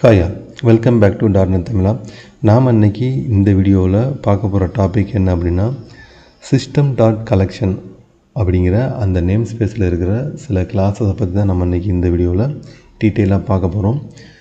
ஹாயா welcome back to டார்னட் தமிழா நாம் இன்னைக்கு இந்த வீடியோவில் பார்க்க போகிற டாபிக் என்ன அப்படின்னா சிஸ்டம் டாட் கலெக்ஷன் அப்படிங்கிற அந்த நேம் ஸ்பேஸில் இருக்கிற சில கிளாஸஸை பற்றி தான் நம்ம இன்னைக்கு இந்த வீடியோவில் டீட்டெயிலாக பார்க்க போகிறோம்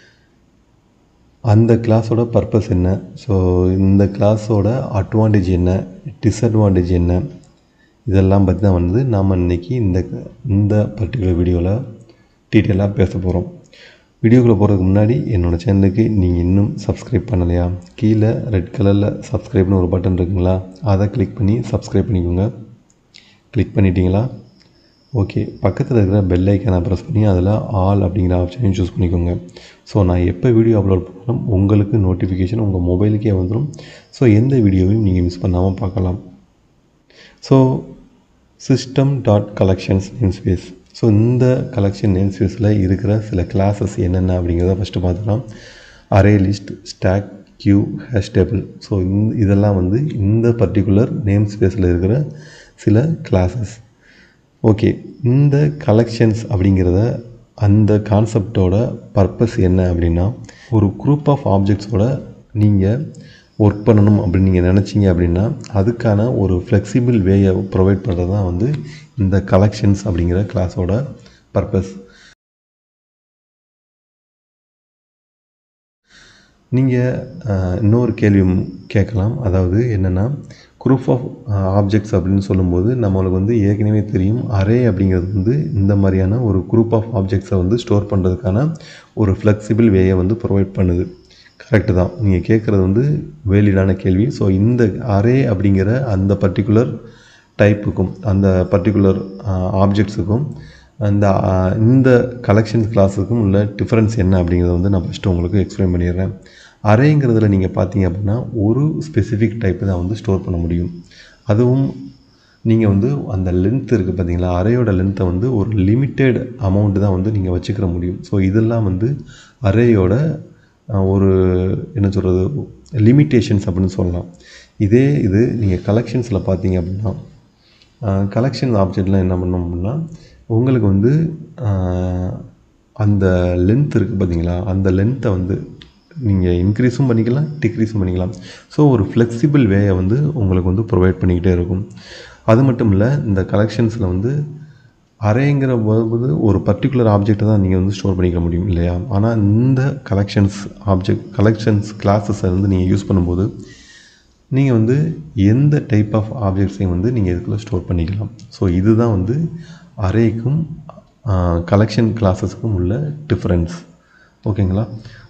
அந்த கிளாஸோட பர்பஸ் என்ன ஸோ இந்த கிளாஸோட அட்வான்டேஜ் என்ன டிஸ்அட்வான்டேஜ் என்ன இதெல்லாம் பற்றி தான் வந்து நாம் இன்னைக்கு இந்த இந்த பர்டிகுலர் வீடியோவில் டீட்டெயிலாக பேச போகிறோம் வீடியோக்குள்ளே போகிறதுக்கு முன்னாடி என்னோடய சேனலுக்கு நீங்கள் இன்னும் சப்ஸ்கிரைப் பண்ணலையா கீழே ரெட் கலரில் சப்ஸ்கிரைப்னு ஒரு பட்டன் இருக்குங்களா அதை கிளிக் பண்ணி சப்ஸ்கிரைப் பண்ணிக்கோங்க கிளிக் பண்ணிட்டீங்களா ஓகே பக்கத்தில் இருக்கிற பெல் ஐக்கானை ப்ரெஸ் பண்ணி அதில் ஆல் அப்படிங்கிற ஆப்ஷனையும் சூஸ் பண்ணிக்கோங்க ஸோ நான் எப்போ வீடியோ அப்லோட் பண்ணாலும் உங்களுக்கு நோட்டிஃபிகேஷன் உங்கள் மொபைலுக்கே வந்துடும் ஸோ எந்த வீடியோவையும் நீங்கள் மிஸ் பண்ணாமல் பார்க்கலாம் so system dot collections name space so இந்த கலெக்ஷன் நேம் ஸ்பேஸில் இருக்கிற சில கிளாஸஸ் என்னென்ன அப்படிங்கிறத ஃபஸ்ட்டு பார்த்துக்கலாம் array list stack queue hash table so இந்த இதெல்லாம் வந்து இந்த பர்டிகுலர் நேம் ஸ்பேஸில் இருக்கிற சில கிளாஸஸ் ஓகே இந்த கலெக்ஷன்ஸ் அப்படிங்கிறத அந்த கான்செப்டோட பர்பஸ் என்ன அப்படின்னா ஒரு குரூப் ஆஃப் ஆப்ஜெக்ட்ஸோட நீங்கள் ஒர்க் பண்ணணும் அப்படின்னு நீங்கள் நினச்சிங்க அப்படின்னா அதுக்கான ஒரு ஃப்ளெக்சிபிள் வேயை ப்ரொவைட் பண்ணுறது தான் வந்து இந்த கலெக்ஷன்ஸ் அப்படிங்கிற கிளாஸோட பர்பஸ் நீங்கள் இன்னொரு கேள்வி கேட்கலாம் அதாவது என்னென்னா குரூப் ஆஃப் ஆப்ஜெக்ட்ஸ் அப்படின்னு சொல்லும்போது நம்மளுக்கு வந்து ஏற்கனவே தெரியும் அரே அப்படிங்கிறது வந்து இந்த மாதிரியான ஒரு குரூப் ஆஃப் ஆப்ஜெக்ட்ஸை வந்து ஸ்டோர் பண்ணுறதுக்கான ஒரு ஃப்ளெக்சிபிள் வேயை வந்து ப்ரொவைட் பண்ணுது கரெக்டு தான் நீங்கள் கேட்குறது வந்து வேலிடான கேள்வி ஸோ இந்த அரே அப்படிங்கிற அந்த பர்டிகுலர் டைப்புக்கும் அந்த பர்டிகுலர் ஆப்ஜெக்ட்ஸுக்கும் அந்த இந்த கலெக்ஷன் கிளாஸுக்கும் உள்ள டிஃப்ரென்ஸ் என்ன அப்படிங்கிறத வந்து நான் ஃபஸ்ட்டு உங்களுக்கு எக்ஸ்பிளைன் பண்ணிடுறேன் அரேங்கிறதுல நீங்கள் பார்த்தீங்க அப்படின்னா ஒரு ஸ்பெசிஃபிக் டைப்பு தான் வந்து ஸ்டோர் பண்ண முடியும் அதுவும் நீங்கள் வந்து அந்த லென்த் இருக்குது பார்த்தீங்களா அரேயோட லென்த்தை வந்து ஒரு லிமிட்டெட் அமௌண்ட்டு தான் வந்து நீங்கள் வச்சுக்கிற முடியும் ஸோ இதெல்லாம் வந்து அரேயோட ஒரு என்ன சொல்கிறது லிமிட்டேஷன்ஸ் அப்படின்னு சொல்லலாம் இதே இது நீங்கள் கலெக்ஷன்ஸில் பார்த்தீங்க அப்படின்னா கலெக்ஷன் ஆப்ஜெக்ட்லாம் என்ன பண்ணோம் அப்படின்னா உங்களுக்கு வந்து அந்த லென்த் இருக்குது பார்த்தீங்களா அந்த லென்த்தை வந்து நீங்கள் இன்க்ரீஸும் பண்ணிக்கலாம் டிக்ரீஸும் பண்ணிக்கலாம் ஸோ ஒரு ஃப்ளெக்சிபிள் வேயை வந்து உங்களுக்கு வந்து ப்ரொவைட் பண்ணிக்கிட்டே இருக்கும் அது மட்டும் இல்லை இந்த கலெக்ஷன்ஸில் வந்து அரேங்கிற போது ஒரு பர்டிகுலர் ஆப்ஜெக்டை தான் நீங்கள் வந்து ஸ்டோர் பண்ணிக்க முடியும் இல்லையா ஆனால் இந்த கலெக்ஷன்ஸ் ஆப்ஜெக்ட் கலெக்ஷன்ஸ் கிளாஸஸை வந்து நீங்கள் யூஸ் பண்ணும்போது நீங்கள் வந்து எந்த டைப் ஆஃப் ஆப்ஜெக்ட்ஸையும் வந்து நீங்கள் இதுக்குள்ளே ஸ்டோர் பண்ணிக்கலாம் ஸோ இதுதான் வந்து அரேக்கும் கலெக்ஷன் கிளாஸஸுக்கும் உள்ள டிஃப்ரென்ஸ் ஓகேங்களா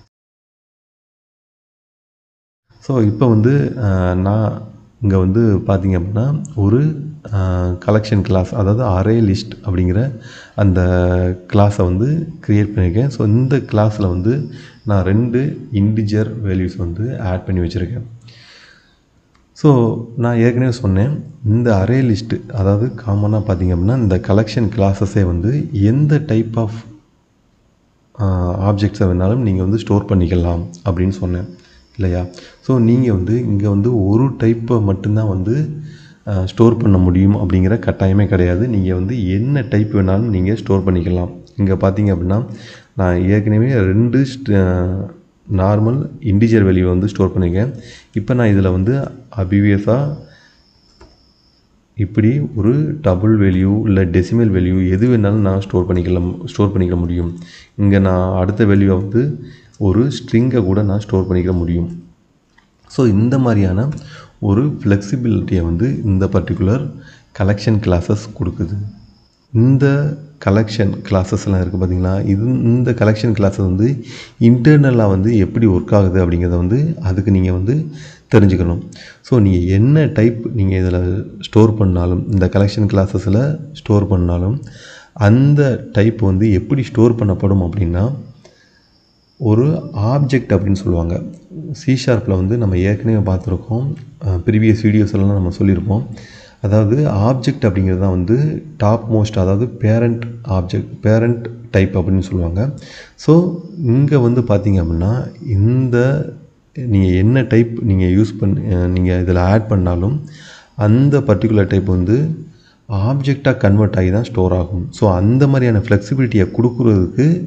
ஸோ இப்போ வந்து நான் இங்கே வந்து பார்த்தீங்க அப்படின்னா ஒரு கலெக்ஷன் கிளாஸ் அதாவது அரே லிஸ்ட் அப்படிங்கிற அந்த கிளாஸை வந்து க்ரியேட் பண்ணியிருக்கேன் ஸோ இந்த கிளாஸில் வந்து நான் ரெண்டு இன்டிஜர் வேல்யூஸ் வந்து ஆட் பண்ணி வச்சுருக்கேன் ஸோ நான் ஏற்கனவே சொன்னேன் இந்த அரே லிஸ்ட்டு அதாவது காமனாக பார்த்தீங்க அப்படின்னா இந்த கலெக்ஷன் கிளாஸஸே வந்து எந்த டைப் ஆஃப் ஆப்ஜெக்ட்ஸை வேணாலும் நீங்கள் வந்து ஸ்டோர் பண்ணிக்கலாம் அப்படின்னு சொன்னேன் இல்லையா ஸோ நீங்கள் வந்து இங்கே வந்து ஒரு டைப்பை மட்டும்தான் வந்து ஸ்டோர் பண்ண முடியும் அப்படிங்கிற கட்டாயமே கிடையாது நீங்கள் வந்து என்ன டைப் வேணாலும் நீங்கள் ஸ்டோர் பண்ணிக்கலாம் இங்கே பார்த்தீங்க அப்படின்னா நான் ஏற்கனவே ரெண்டு நார்மல் இன்டிஜர் வேல்யூ வந்து ஸ்டோர் பண்ணியிருக்கேன் இப்போ நான் இதில் வந்து அபிவியஸாக இப்படி ஒரு டபுள் வேல்யூ இல்லை டெசிமல் வேல்யூ எது வேணாலும் நான் ஸ்டோர் பண்ணிக்கலாம் ஸ்டோர் பண்ணிக்க முடியும் இங்கே நான் அடுத்த வேல்யூவை வந்து ஒரு ஸ்ட்ரிங்கை கூட நான் ஸ்டோர் பண்ணிக்க முடியும் ஸோ இந்த மாதிரியான ஒரு ஃப்ளெக்சிபிலிட்டியை வந்து இந்த பர்டிகுலர் கலெக்ஷன் கிளாஸஸ் கொடுக்குது இந்த கலெக்ஷன் கிளாஸஸ்லாம் இருக்குது பார்த்தீங்களா இது இந்த கலெக்ஷன் கிளாஸஸ் வந்து இன்டர்னலாக வந்து எப்படி ஒர்க் ஆகுது அப்படிங்கிறத வந்து அதுக்கு நீங்கள் வந்து தெரிஞ்சுக்கணும் ஸோ நீங்கள் என்ன டைப் நீங்கள் இதில் ஸ்டோர் பண்ணாலும் இந்த கலெக்ஷன் கிளாஸஸில் ஸ்டோர் பண்ணாலும் அந்த டைப் வந்து எப்படி ஸ்டோர் பண்ணப்படும் அப்படின்னா ஒரு ஆப்ஜெக்ட் அப்படின்னு சொல்லுவாங்க சி ஷார்ப்பில் வந்து நம்ம ஏற்கனவே பார்த்துருக்கோம் ப்ரீவியஸ் வீடியோஸ் எல்லாம் நம்ம சொல்லியிருப்போம் அதாவது ஆப்ஜெக்ட் அப்படிங்கிறது தான் வந்து டாப் மோஸ்ட் அதாவது பேரண்ட் ஆப்ஜெக்ட் பேரண்ட் டைப் அப்படின்னு சொல்லுவாங்க ஸோ இங்கே வந்து பார்த்திங்க அப்படின்னா இந்த நீங்கள் என்ன டைப் நீங்கள் யூஸ் பண்ணி நீங்கள் இதில் ஆட் பண்ணாலும் அந்த பர்டிகுலர் டைப் வந்து ஆப்ஜெக்டாக கன்வெர்ட் ஆகி தான் ஸ்டோர் ஆகும் ஸோ அந்த மாதிரியான ஃப்ளெக்சிபிலிட்டியை கொடுக்குறதுக்கு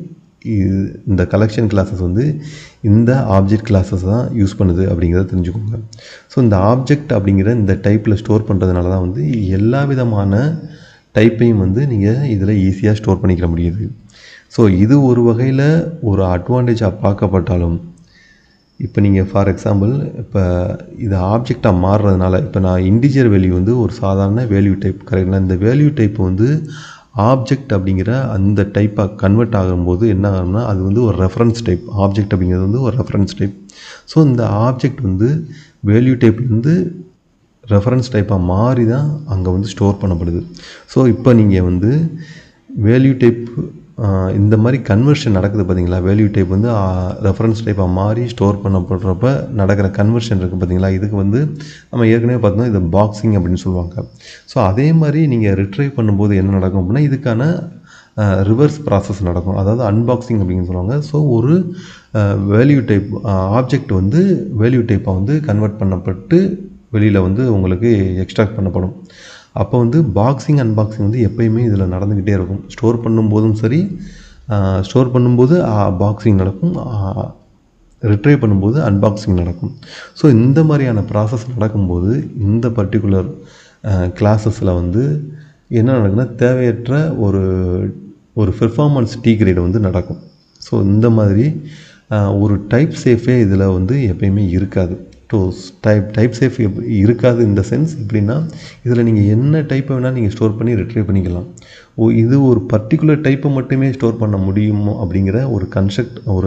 இது இந்த கலெக்ஷன் கிளாஸஸ் வந்து இந்த ஆப்ஜெக்ட் கிளாஸஸ் தான் யூஸ் பண்ணுது அப்படிங்கிறத தெரிஞ்சுக்கோங்க ஸோ இந்த ஆப்ஜெக்ட் அப்படிங்கிற இந்த டைப்பில் ஸ்டோர் பண்ணுறதுனால தான் வந்து எல்லா விதமான டைப்பையும் வந்து நீங்கள் இதில் ஈஸியாக ஸ்டோர் பண்ணிக்கிற முடியுது ஸோ இது ஒரு வகையில் ஒரு அட்வான்டேஜாக பார்க்கப்பட்டாலும் இப்போ நீங்கள் ஃபார் எக்ஸாம்பிள் இப்போ இது ஆப்ஜெக்டாக மாறுறதுனால இப்போ நான் இன்டிஜர் வேல்யூ வந்து ஒரு சாதாரண வேல்யூ டைப் கரெக்டுங்களா இந்த வேல்யூ டைப் வந்து ஆப்ஜெக்ட் அப்படிங்கிற அந்த டைப்பாக கன்வெர்ட் ஆகும்போது என்ன ஆகும்னா அது வந்து ஒரு ரெஃபரன்ஸ் டைப் ஆப்ஜெக்ட் அப்படிங்கிறது வந்து ஒரு ரெஃபரன்ஸ் டைப் ஸோ இந்த ஆப்ஜெக்ட் வந்து வேல்யூ டைப்லேருந்து ரெஃபரன்ஸ் டைப்பாக மாறி தான் அங்கே வந்து ஸ்டோர் பண்ணப்படுது ஸோ இப்போ நீங்கள் வந்து வேல்யூ டைப் இந்த மாதிரி கன்வர்ஷன் நடக்குது பார்த்தீங்களா வேல்யூ டைப் வந்து ரெஃபரன்ஸ் டைப்பாக மாறி ஸ்டோர் பண்ணப்படுறப்ப நடக்கிற கன்வர்ஷன் இருக்குது பார்த்தீங்களா இதுக்கு வந்து நம்ம ஏற்கனவே பார்த்தோம் இது பாக்ஸிங் அப்படின்னு சொல்லுவாங்க ஸோ அதே மாதிரி நீங்கள் ரிட்ரைவ் பண்ணும்போது என்ன நடக்கும் அப்படின்னா இதுக்கான ரிவர்ஸ் ப்ராசஸ் நடக்கும் அதாவது அன்பாக்சிங் அப்படின்னு சொல்லுவாங்க ஸோ ஒரு வேல்யூ டைப் ஆப்ஜெக்ட் வந்து வேல்யூ டைப்பாக வந்து கன்வெர்ட் பண்ணப்பட்டு வெளியில் வந்து உங்களுக்கு எக்ஸ்ட்ராக்ட் பண்ணப்படும் அப்போ வந்து பாக்ஸிங் அன்பாக்சிங் வந்து எப்பயுமே இதில் நடந்துக்கிட்டே இருக்கும் ஸ்டோர் பண்ணும்போதும் சரி ஸ்டோர் பண்ணும்போது பாக்ஸிங் நடக்கும் ரிட்ரைவ் பண்ணும்போது அன்பாக்சிங் நடக்கும் ஸோ இந்த மாதிரியான ப்ராசஸ் நடக்கும்போது இந்த பர்டிகுலர் கிளாஸஸில் வந்து என்ன நடக்குன்னா தேவையற்ற ஒரு ஒரு பெர்ஃபார்மன்ஸ் டீ கிரேட் வந்து நடக்கும் ஸோ இந்த மாதிரி ஒரு டைப் சேஃபே இதில் வந்து எப்பயுமே இருக்காது ஸோ டைப் டைப் சேஃப் எப் இருக்காது இந்த சென்ஸ் எப்படின்னா இதில் நீங்கள் என்ன டைப்பை வேணால் நீங்கள் ஸ்டோர் பண்ணி ரிட்ரைவ் பண்ணிக்கலாம் ஓ இது ஒரு பர்டிகுலர் டைப்பை மட்டுமே ஸ்டோர் பண்ண முடியுமோ அப்படிங்கிற ஒரு கன்ஸ்ட்ரக்ட் ஒரு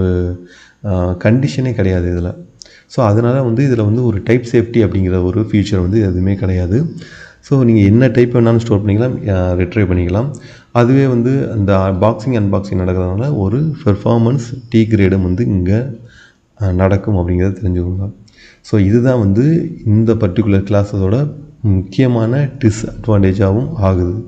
கண்டிஷனே கிடையாது இதில் ஸோ அதனால் வந்து இதில் வந்து ஒரு டைப் சேஃப்டி அப்படிங்கிற ஒரு ஃபீச்சர் வந்து எதுவுமே கிடையாது ஸோ நீங்கள் என்ன டைப் வேணாலும் ஸ்டோர் பண்ணிக்கலாம் ரிட்ரைவ் பண்ணிக்கலாம் அதுவே வந்து அந்த பாக்ஸிங் அன்பாக்சிங் நடக்கிறதுனால ஒரு பெர்ஃபார்மன்ஸ் டீ கிரேடும் வந்து இங்கே நடக்கும் அப்படிங்கிறத தெரிஞ்சுக்கோங்க ஸோ இதுதான் வந்து இந்த பர்டிகுலர் கிளாஸஸோட முக்கியமான டிஸ்அட்வான்டேஜாகவும் ஆகுது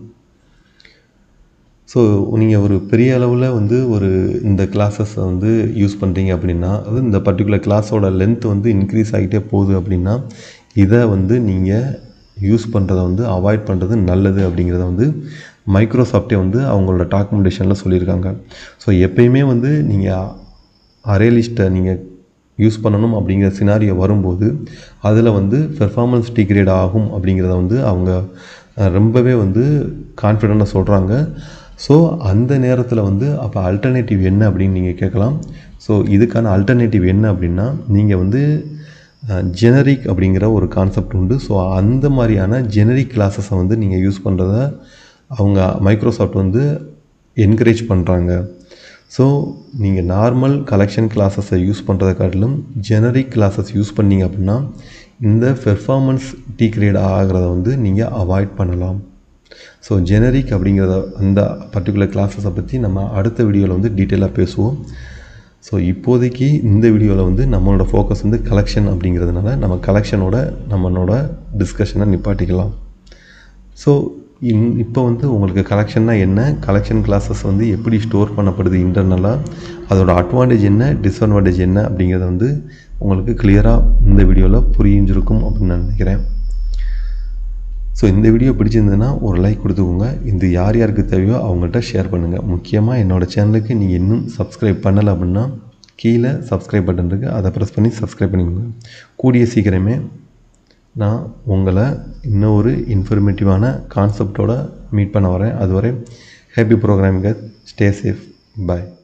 ஸோ நீங்கள் ஒரு பெரிய அளவில் வந்து ஒரு இந்த கிளாஸஸை வந்து யூஸ் பண்ணுறீங்க அப்படின்னா அது இந்த பர்டிகுலர் கிளாஸோட லென்த் வந்து இன்க்ரீஸ் ஆகிட்டே போகுது அப்படின்னா இதை வந்து நீங்கள் யூஸ் பண்ணுறதை வந்து அவாய்ட் பண்ணுறது நல்லது அப்படிங்கிறத வந்து மைக்ரோசாஃப்டே வந்து அவங்களோட டாக்குமெண்டேஷனில் சொல்லியிருக்காங்க ஸோ எப்பயுமே வந்து நீங்கள் அரே லிஸ்ட்டை நீங்கள் யூஸ் பண்ணணும் அப்படிங்கிற சினாரியோ வரும்போது அதில் வந்து பெர்ஃபார்மன்ஸ் டிகிரேட் ஆகும் அப்படிங்கிறத வந்து அவங்க ரொம்பவே வந்து கான்ஃபிடெண்ட்டாக சொல்கிறாங்க ஸோ அந்த நேரத்தில் வந்து அப்போ அல்டர்னேட்டிவ் என்ன அப்படின்னு நீங்கள் கேட்கலாம் ஸோ இதுக்கான அல்டர்னேட்டிவ் என்ன அப்படின்னா நீங்கள் வந்து ஜெனரிக் அப்படிங்கிற ஒரு கான்செப்ட் உண்டு ஸோ அந்த மாதிரியான ஜெனரிக் கிளாஸஸை வந்து நீங்கள் யூஸ் பண்ணுறத அவங்க மைக்ரோசாஃப்ட் வந்து என்கரேஜ் பண்ணுறாங்க ஸோ நீங்கள் நார்மல் கலெக்ஷன் கிளாஸஸை யூஸ் பண்ணுறதை காட்டிலும் ஜெனரிக் கிளாஸஸ் யூஸ் பண்ணீங்க அப்படின்னா இந்த பெர்ஃபார்மன்ஸ் டீக்ரேட் ஆகிறத வந்து நீங்கள் அவாய்ட் பண்ணலாம் ஸோ ஜெனரிக் அப்படிங்கிறத அந்த பர்டிகுலர் கிளாஸஸை பற்றி நம்ம அடுத்த வீடியோவில் வந்து டீட்டெயிலாக பேசுவோம் ஸோ இப்போதைக்கு இந்த வீடியோவில் வந்து நம்மளோட ஃபோக்கஸ் வந்து கலெக்ஷன் அப்படிங்கிறதுனால நம்ம கலெக்ஷனோட நம்மளோட டிஸ்கஷனை நிப்பாட்டிக்கலாம் ஸோ இன் இப்போ வந்து உங்களுக்கு கலெக்ஷன்னா என்ன கலெக்ஷன் கிளாஸஸ் வந்து எப்படி ஸ்டோர் பண்ணப்படுது இன்டர்னலாக அதோட அட்வான்டேஜ் என்ன டிஸ்அட்வான்டேஜ் என்ன அப்படிங்கிறத வந்து உங்களுக்கு கிளியராக இந்த வீடியோவில் புரிஞ்சிருக்கும் அப்படின்னு நான் நினைக்கிறேன் ஸோ இந்த வீடியோ பிடிச்சிருந்ததுன்னா ஒரு லைக் கொடுத்துக்கோங்க இது யார் யாருக்கு தேவையோ அவங்கள்ட்ட ஷேர் பண்ணுங்கள் முக்கியமாக என்னோடய சேனலுக்கு நீங்கள் இன்னும் சப்ஸ்கிரைப் பண்ணலை அப்படின்னா கீழே சப்ஸ்கிரைப் பட்டன் இருக்குது அதை ப்ரெஸ் பண்ணி சப்ஸ்கிரைப் பண்ணிக்கோங்க கூடிய சீக்கிரமே நான் உங்களை இன்னொரு இன்ஃபர்மேட்டிவான கான்செப்டோட மீட் பண்ண வரேன் அதுவரை ஹாப்பி ப்ரோக்ராமிங்க ஸ்டே சேஃப் பாய்